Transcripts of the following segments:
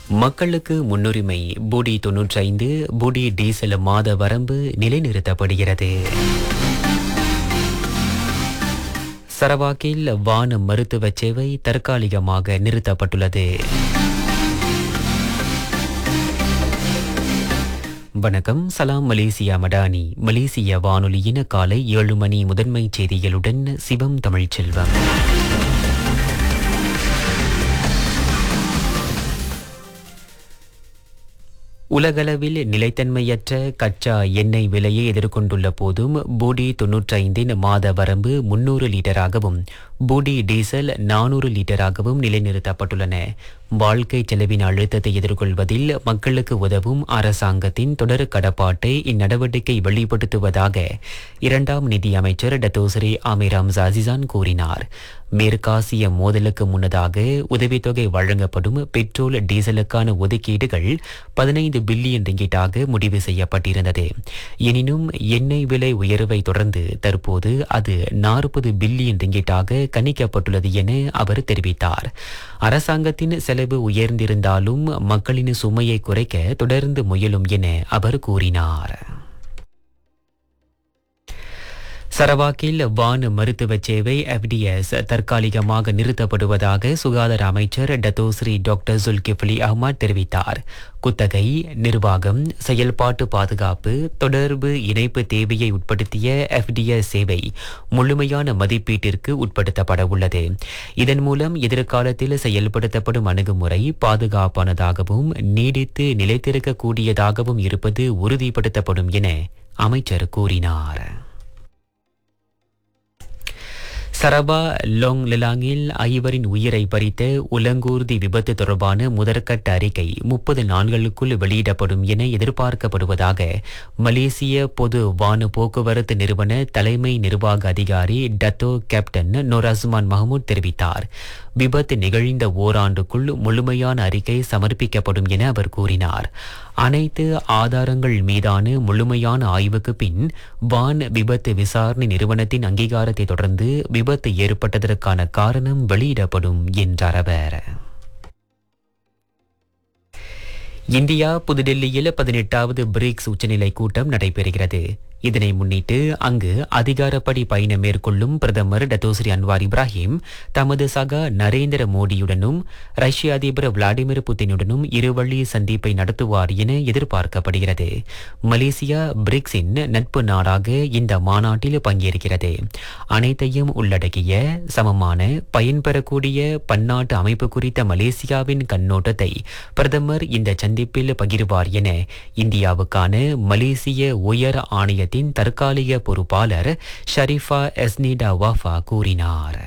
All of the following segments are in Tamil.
மக்களுக்கு முன்னுரிமை பூடி தொன்னூற்றி ஐந்து பூடி டீசல் மாத வரம்பு நிலைநிறுத்தப்படுகிறது சரவாக்கில் வான மருத்துவ சேவை தற்காலிகமாக நிறுத்தப்பட்டுள்ளது வணக்கம் சலாம் மலேசியா மடானி மலேசிய வானொலியின் காலை ஏழு மணி முதன்மை செய்திகளுடன் சிவம் தமிழ்ச்செல்வம் உலகளவில் நிலைத்தன்மையற்ற கச்சா எண்ணெய் விலையை எதிர்கொண்டுள்ள போதும் பூடி தொன்னூற்றைந்தின் மாத வரம்பு முன்னூறு லிட்டராகவும் பூடி டீசல் நானூறு லிட்டராகவும் நிலைநிறுத்தப்பட்டுள்ளன வாழ்க்கை செலவின் அழுத்தத்தை எதிர்கொள்வதில் மக்களுக்கு உதவும் அரசாங்கத்தின் தொடர் கடப்பாட்டை இந்நடவடிக்கை வெளிப்படுத்துவதாக இரண்டாம் நிதி அமைச்சர் டத்தோசரி ஆமிராம் ஜாசிசான் கூறினார் மேற்காசிய மோதலுக்கு முன்னதாக உதவித்தொகை வழங்கப்படும் பெட்ரோல் டீசலுக்கான ஒதுக்கீடுகள் பதினைந்து பில்லியன் ரிங்கிட்டாக முடிவு செய்யப்பட்டிருந்தது எனினும் எண்ணெய் விலை உயர்வை தொடர்ந்து தற்போது அது நாற்பது பில்லியன் ரிங்கிட்டாக கணிக்கப்பட்டுள்ளது என அவர் தெரிவித்தார் அரசாங்கத்தின் செலவு உயர்ந்திருந்தாலும் மக்களின் சுமையை குறைக்க தொடர்ந்து முயலும் என அவர் கூறினார் சரவாக்கில் வான் மருத்துவ சேவை எஃப்டிஎஸ் தற்காலிகமாக நிறுத்தப்படுவதாக சுகாதார அமைச்சர் டத்தோஸ்ரீ டாக்டர் ஜுல்கிஃப்லி அஹ்மத் தெரிவித்தார் குத்தகை நிர்வாகம் செயல்பாட்டு பாதுகாப்பு தொடர்பு இணைப்பு தேவையை உட்படுத்திய எஃப்டிஎஸ் சேவை முழுமையான மதிப்பீட்டிற்கு உட்படுத்தப்பட உள்ளது இதன் மூலம் எதிர்காலத்தில் செயல்படுத்தப்படும் அணுகுமுறை பாதுகாப்பானதாகவும் நீடித்து நிலைத்திருக்கக்கூடியதாகவும் இருப்பது உறுதிப்படுத்தப்படும் என அமைச்சர் கூறினார் சரபா லோங் லிலாங்கில் ஐவரின் உயிரை பறித்த உலங்கூர்தி விபத்து தொடர்பான முதற்கட்ட அறிக்கை முப்பது நாள்களுக்குள் வெளியிடப்படும் என எதிர்பார்க்கப்படுவதாக மலேசிய பொது வான போக்குவரத்து நிறுவன தலைமை நிர்வாக அதிகாரி டத்தோ கேப்டன் நொரஸ்மான் மஹமூத் தெரிவித்தார் விபத்து நிகழ்ந்த ஓராண்டுக்குள் முழுமையான அறிக்கை சமர்ப்பிக்கப்படும் என அவர் கூறினார் அனைத்து ஆதாரங்கள் மீதான முழுமையான ஆய்வுக்கு பின் வான் விபத்து விசாரணை நிறுவனத்தின் அங்கீகாரத்தை தொடர்ந்து விபத்து ஏற்பட்டதற்கான காரணம் வெளியிடப்படும் என்றார் அவர் இந்தியா புதுடெல்லியில் பதினெட்டாவது பிரிக்ஸ் உச்சநிலை கூட்டம் நடைபெறுகிறது இதனை முன்னிட்டு அங்கு அதிகாரப்படி பயணம் மேற்கொள்ளும் பிரதமர் டத்தோஸ்ரீ அன்வார் இப்ராஹிம் தமது சகா நரேந்திர மோடியுடனும் ரஷ்ய அதிபர் விளாடிமிர் புட்டினுடனும் இருவழி சந்திப்பை நடத்துவார் என எதிர்பார்க்கப்படுகிறது மலேசியா பிரிக்ஸின் நட்பு நாடாக இந்த மாநாட்டில் பங்கேற்கிறது அனைத்தையும் உள்ளடக்கிய சமமான பயன்பெறக்கூடிய பன்னாட்டு அமைப்பு குறித்த மலேசியாவின் கண்ணோட்டத்தை பிரதமர் இந்த சந்திப்பில் பகிர்வார் என இந்தியாவுக்கான மலேசிய உயர் ஆணைய நிலையத்தின் தற்காலிக பொறுப்பாளர் ஷரீஃபா எஸ்னிடா வாஃபா கூறினார்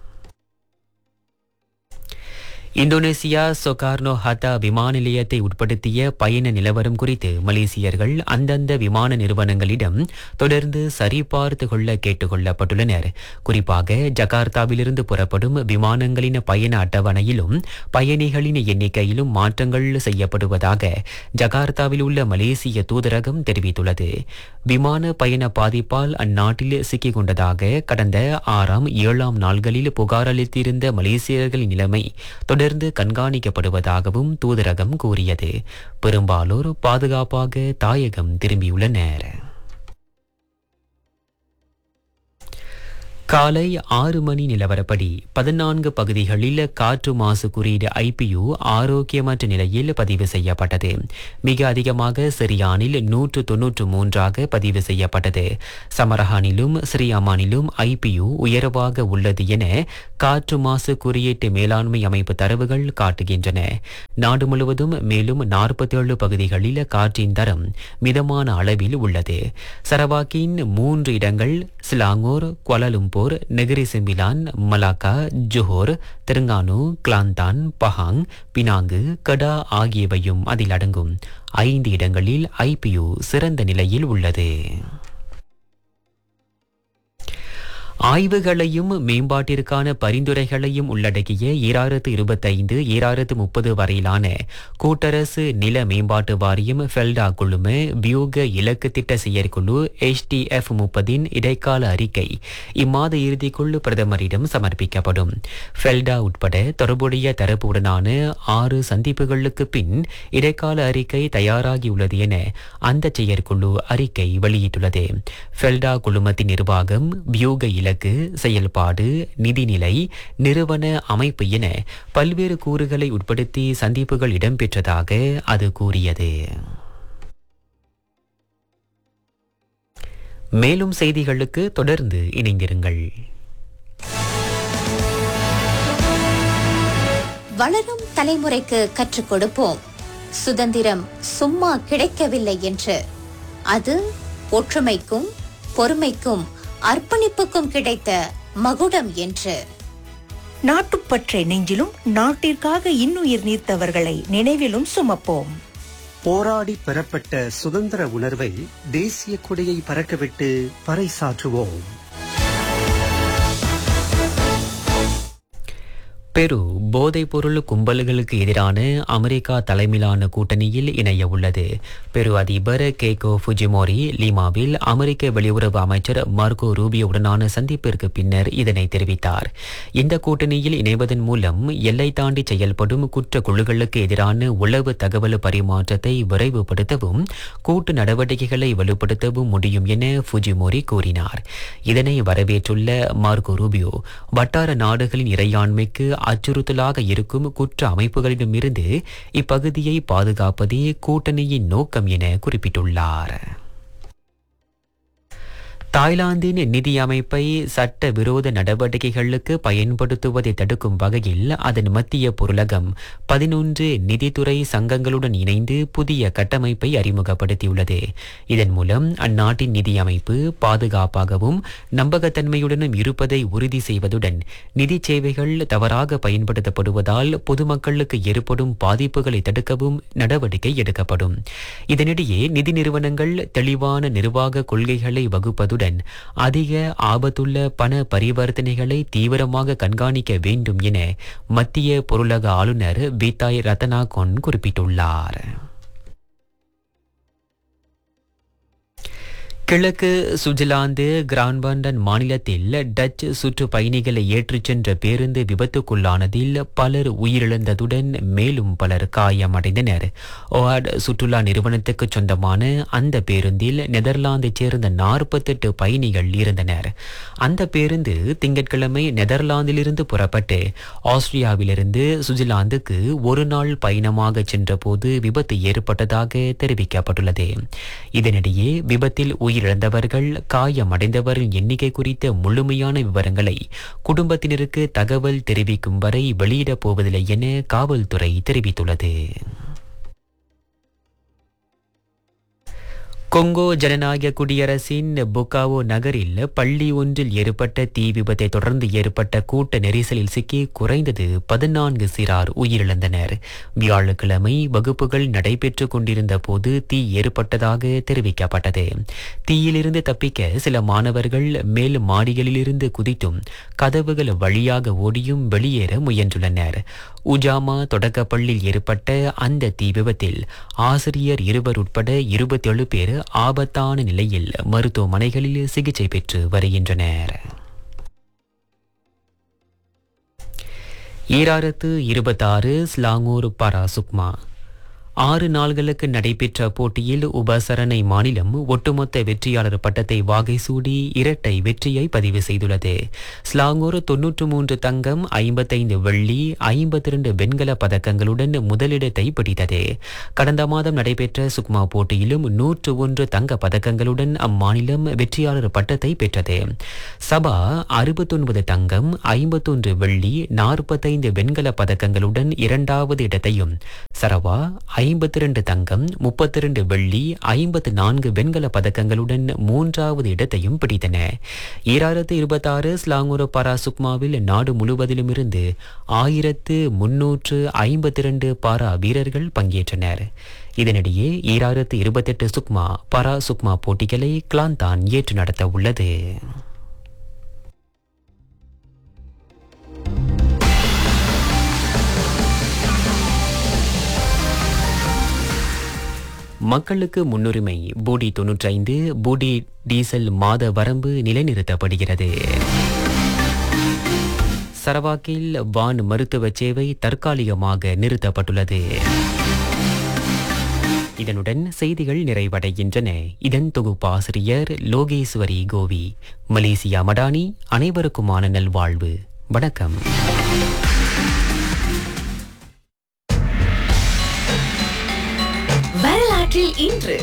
இந்தோனேசியா சொகார்னோ ஹத்தா விமான நிலையத்தை உட்படுத்திய பயண நிலவரம் குறித்து மலேசியர்கள் அந்தந்த விமான நிறுவனங்களிடம் தொடர்ந்து சரிபார்த்து கொள்ள கேட்டுக்கொள்ளப்பட்டுள்ளனர் குறிப்பாக ஜகார்த்தாவிலிருந்து புறப்படும் விமானங்களின் பயண அட்டவணையிலும் பயணிகளின் எண்ணிக்கையிலும் மாற்றங்கள் செய்யப்படுவதாக ஜகார்த்தாவில் உள்ள மலேசிய தூதரகம் தெரிவித்துள்ளது விமான பயண பாதிப்பால் அந்நாட்டில் சிக்கிக் கொண்டதாக கடந்த ஆறாம் ஏழாம் நாள்களில் புகார் அளித்திருந்த மலேசியர்களின் நிலைமை தொடர் தொடர்ந்து கண்காணிக்கப்படுவதாகவும் தூதரகம் கூறியது பெரும்பாலோர் பாதுகாப்பாக தாயகம் திரும்பியுள்ளனர் காலை ஆறு மணி நிலவரப்படி பதினான்கு பகுதிகளில் காற்று மாசு குறியீடு ஐபியு ஆரோக்கியமற்ற நிலையில் பதிவு செய்யப்பட்டது மிக அதிகமாக சிரியானில் நூற்று தொன்னூற்று மூன்றாக பதிவு செய்யப்பட்டது சமரஹானிலும் ஸ்ரீஅமானிலும் ஐபியு உயர்வாக உள்ளது என காற்று மாசு குறியீட்டு மேலாண்மை அமைப்பு தரவுகள் காட்டுகின்றன நாடு முழுவதும் மேலும் நாற்பத்தேழு பகுதிகளில் காற்றின் தரம் மிதமான அளவில் உள்ளது சரவாக்கின் மூன்று இடங்கள் Selangor Kuala Lumpur Negeri Sembilan Malacca Johor Terengganu Kelantan Pahang Penang Kedah ஆகியவையும் அதில் அடங்கும் ஐந்து இடங்களில் ஐபியு சிறந்த நிலையில் உள்ளது ஆய்வுகளையும் மேம்பாட்டிற்கான பரிந்துரைகளையும் உள்ளடக்கிய ஈராயிரத்து இருபத்தைந்து ஈராயிரத்து முப்பது வரையிலான கூட்டரசு நில மேம்பாட்டு வாரியம் ஃபெல்டா குழும வியூக இலக்கு திட்ட செயற்குழு HTF முப்பதின் இடைக்கால அறிக்கை இம்மாத இறுதிக்குள் பிரதமரிடம் சமர்ப்பிக்கப்படும் ஃபெல்டா உட்பட தொடர்புடைய தரப்புடனான ஆறு சந்திப்புகளுக்கு பின் இடைக்கால அறிக்கை தயாராகியுள்ளது என அந்த செயற்குழு அறிக்கை வெளியிட்டுள்ளது ஃபெல்டா குழுமத்தின் நிர்வாகம் வியூக இலக்கு செயல்பாடு நிதிநிலை நிறுவன அமைப்பு என பல்வேறு கூறுகளை உட்படுத்தி சந்திப்புகள் இடம்பெற்றதாக அது கூறியது மேலும் செய்திகளுக்கு தொடர்ந்து இணைந்திருங்கள் வளரும் தலைமுறைக்கு கற்றுக் கொடுப்போம் சுதந்திரம் சும்மா கிடைக்கவில்லை என்று அது ஒற்றுமைக்கும் பொறுமைக்கும் அர்ப்பணிப்புக்கும் கிடைத்த மகுடம் என்று நாட்டுப்பற்றை நெஞ்சிலும் நாட்டிற்காக இன்னுயிர் நீர்த்தவர்களை நினைவிலும் சுமப்போம் போராடி பெறப்பட்ட சுதந்திர உணர்வை தேசிய கொடியை பறக்கவிட்டு பறைசாற்றுவோம் பெரு போதைப்பொருள் கும்பல்களுக்கு எதிரான அமெரிக்கா தலைமையிலான கூட்டணியில் இணைய உள்ளது பெரு அதிபர் கேகோ ஃபுஜிமோரி லீமாவில் அமெரிக்க வெளியுறவு அமைச்சர் மார்கோ ரூபியோவுடனான சந்திப்பிற்கு பின்னர் இதனை தெரிவித்தார் இந்த கூட்டணியில் இணைவதன் மூலம் எல்லை தாண்டி செயல்படும் குற்ற குழுக்களுக்கு எதிரான உளவு தகவல் பரிமாற்றத்தை விரைவுபடுத்தவும் கூட்டு நடவடிக்கைகளை வலுப்படுத்தவும் முடியும் என ஃபுஜிமோரி கூறினார் இதனை வரவேற்றுள்ள மார்கோ ரூபியோ வட்டார நாடுகளின் இறையாண்மைக்கு அச்சுறுத்தலாக இருக்கும் குற்ற அமைப்புகளிடமிருந்து இப்பகுதியை பாதுகாப்பதே கூட்டணியின் நோக்கம் என குறிப்பிட்டுள்ளார் தாய்லாந்தின் நிதி அமைப்பை சட்ட விரோத நடவடிக்கைகளுக்கு பயன்படுத்துவதை தடுக்கும் வகையில் அதன் மத்திய பொருளகம் பதினொன்று நிதித்துறை சங்கங்களுடன் இணைந்து புதிய கட்டமைப்பை அறிமுகப்படுத்தியுள்ளது இதன் மூலம் அந்நாட்டின் நிதி அமைப்பு பாதுகாப்பாகவும் நம்பகத்தன்மையுடனும் இருப்பதை உறுதி செய்வதுடன் நிதி சேவைகள் தவறாக பயன்படுத்தப்படுவதால் பொதுமக்களுக்கு ஏற்படும் பாதிப்புகளை தடுக்கவும் நடவடிக்கை எடுக்கப்படும் இதனிடையே நிதி நிறுவனங்கள் தெளிவான நிர்வாக கொள்கைகளை வகுப்பதுடன் அதிக ஆபத்துள்ள பண பரிவர்த்தனைகளை தீவிரமாக கண்காணிக்க வேண்டும் என மத்திய பொருளக ஆளுநர் பீதாய் ரத்னாகோன் குறிப்பிட்டுள்ளார் கிழக்கு சுவிட்சர்லாந்து கிரான்பண்டன் மாநிலத்தில் டச் சுற்றுப்பயணிகளை ஏற்றிச் சென்ற பேருந்து விபத்துக்குள்ளானதில் பலர் உயிரிழந்ததுடன் மேலும் பலர் காயமடைந்தனர் ஓஆட் சுற்றுலா நிறுவனத்துக்கு சொந்தமான அந்த பேருந்தில் நெதர்லாந்தைச் சேர்ந்த நாற்பத்தெட்டு பயணிகள் இருந்தனர் அந்த பேருந்து திங்கட்கிழமை நெதர்லாந்திலிருந்து புறப்பட்டு ஆஸ்திரியாவிலிருந்து சுவிட்சர்லாந்துக்கு ஒரு நாள் பயணமாக சென்றபோது விபத்து ஏற்பட்டதாக தெரிவிக்கப்பட்டுள்ளது இதனிடையே விபத்தில் உயிரிழந்தவர்கள் காயமடைந்தவரின் எண்ணிக்கை குறித்த முழுமையான விவரங்களை குடும்பத்தினருக்கு தகவல் தெரிவிக்கும் வரை வெளியிடப் போவதில்லை என காவல்துறை தெரிவித்துள்ளது கொங்கோ ஜனநாயக குடியரசின் புக்காவோ நகரில் பள்ளி ஒன்றில் ஏற்பட்ட தீ விபத்தை தொடர்ந்து ஏற்பட்ட கூட்ட நெரிசலில் சிக்கி குறைந்தது பதினான்கு சிறார் உயிரிழந்தனர் வியாழக்கிழமை வகுப்புகள் நடைபெற்றுக் கொண்டிருந்த போது தீ ஏற்பட்டதாக தெரிவிக்கப்பட்டது தீயிலிருந்து தப்பிக்க சில மாணவர்கள் மேல் மாடிகளிலிருந்து குதித்தும் கதவுகள் வழியாக ஓடியும் வெளியேற முயன்றுள்ளனர் உஜாமா தொடக்கப்பள்ளியில் ஏற்பட்ட அந்த தீ விபத்தில் ஆசிரியர் இருவர் உட்பட இருபத்தேழு பேர் ஆபத்தான நிலையில் மருத்துவமனைகளில் சிகிச்சை பெற்று வருகின்றனர் ஈராயிரத்து இருபத்தாறு ஸ்லாங்கூர் பரா சுக்மா ஆறு நாள்களுக்கு நடைபெற்ற போட்டியில் உபசரணை மாநிலம் ஒட்டுமொத்த வெற்றியாளர் பட்டத்தை வாகை சூடி இரட்டை வெற்றியை பதிவு செய்துள்ளது ஸ்லாங்கூர் தொன்னூற்று மூன்று தங்கம் ஐம்பத்தைந்து வெள்ளி ஐம்பத்தி இரண்டு வெண்கல பதக்கங்களுடன் முதலிடத்தை பிடித்தது கடந்த மாதம் நடைபெற்ற சுக்மா போட்டியிலும் நூற்று ஒன்று தங்க பதக்கங்களுடன் அம்மாநிலம் வெற்றியாளர் பட்டத்தை பெற்றது சபா அறுபத்தொன்பது தங்கம் ஐம்பத்தொன்று வெள்ளி நாற்பத்தைந்து வெண்கல பதக்கங்களுடன் இரண்டாவது இடத்தையும் சரவா ஐம்பத்தி ரெண்டு தங்கம் முப்பத்தி ரெண்டு வெள்ளி ஐம்பத்து நான்கு வெண்கல பதக்கங்களுடன் மூன்றாவது இடத்தையும் பிடித்தன ஈராயிரத்து இருபத்தாறு ஸ்லாங்கூர பரா சுக்மாவில் நாடு முழுவதிலும் இருந்து ஆயிரத்து முன்னூற்று ஐம்பத்தி இரண்டு பாரா வீரர்கள் பங்கேற்றனர் இதனிடையே ஈராயிரத்து இருபத்தெட்டு சுக்மா பரா சுக்மா போட்டிகளை கிளாந்தான் ஏற்று நடத்த உள்ளது மக்களுக்கு முன்னுரிமை பூடி தொன்னூற்றைந்து பூடி டீசல் மாத வரம்பு நிலைநிறுத்தப்படுகிறது சரவாக்கில் வான் மருத்துவ சேவை தற்காலிகமாக நிறுத்தப்பட்டுள்ளது இதனுடன் செய்திகள் நிறைவடைகின்றன இதன் தொகுப்பாசிரியர் லோகேஸ்வரி கோவி மலேசியா மடானி அனைவருக்குமான நல்வாழ்வு வணக்கம் வரலாற்றில் இன்று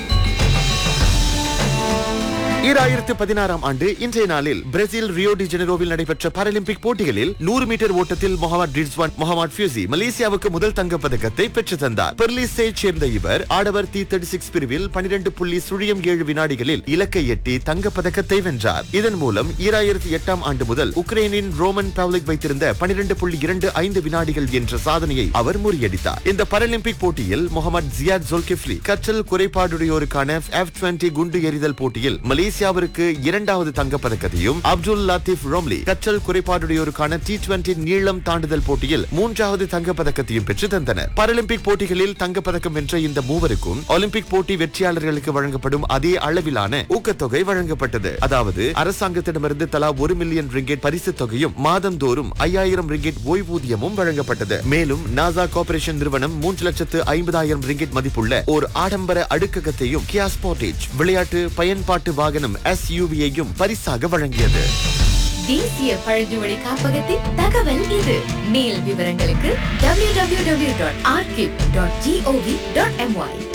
ஈராயிரத்து பதினாறாம் ஆண்டு இன்றைய நாளில் பிரேசில் ரியோ டி ஜெனரோவில் நடைபெற்ற பாராலிம்பிக் போட்டிகளில் நூறு மீட்டர் ஓட்டத்தில் முகமது ரிட்ஸ்வான் முகமது ஃபியூசி மலேசியாவுக்கு முதல் தங்கப் பதக்கத்தை பெற்று தந்தார் பெர்லிஸை சேர்ந்த இவர் ஆடவர் டி தேர்ட்டி சிக்ஸ் பிரிவில் பனிரெண்டு புள்ளி சுழியம் ஏழு வினாடிகளில் இலக்கை எட்டி தங்கப் பதக்கத்தை வென்றார் இதன் மூலம் ஈராயிரத்தி எட்டாம் ஆண்டு முதல் உக்ரைனின் ரோமன் பவ்லிக் வைத்திருந்த பனிரெண்டு புள்ளி இரண்டு ஐந்து வினாடிகள் என்ற சாதனையை அவர் முறியடித்தார் இந்த பாராலிம்பிக் போட்டியில் முகமது ஜியாத் ஜோல்கிஃப்லி கற்றல் குறைபாடுடையோருக்கான எஃப் டுவெண்டி குண்டு எறிதல் போட்டியில் மலேசியாவிற்கு இரண்டாவது தங்கப் பதக்கத்தையும் அப்துல் லத்தீப் ரோம்லி கற்றல் குறைபாடுடையோருக்கான டி டுவெண்டி நீளம் தாண்டுதல் போட்டியில் மூன்றாவது தங்கப் பதக்கத்தையும் பெற்று தந்தனர் பாராலிம்பிக் போட்டிகளில் தங்கப் பதக்கம் வென்ற இந்த மூவருக்கும் ஒலிம்பிக் போட்டி வெற்றியாளர்களுக்கு வழங்கப்படும் அதே அளவிலான ஊக்கத்தொகை வழங்கப்பட்டது அதாவது அரசாங்கத்திடமிருந்து தலா ஒரு மில்லியன் ரிங்கெட் பரிசு தொகையும் மாதந்தோறும் ஐயாயிரம் ரிங்கெட் ஓய்வூதியமும் வழங்கப்பட்டது மேலும் நாசா கார்ப்பரேஷன் நிறுவனம் மூன்று லட்சத்து ஐம்பதாயிரம் ரிங்கெட் மதிப்புள்ள ஒரு ஆடம்பர அடுக்ககத்தையும் கியா ஸ்போர்டேஜ் விளையாட்டு பயன்பாட்டு வாகனம் எஸ்யூவியையும் பரிசாக வழங்கியது தேசிய பழங்குடி காப்பகத்தின் தகவல் இது மேல் விவரங்களுக்கு www.archive.gov.my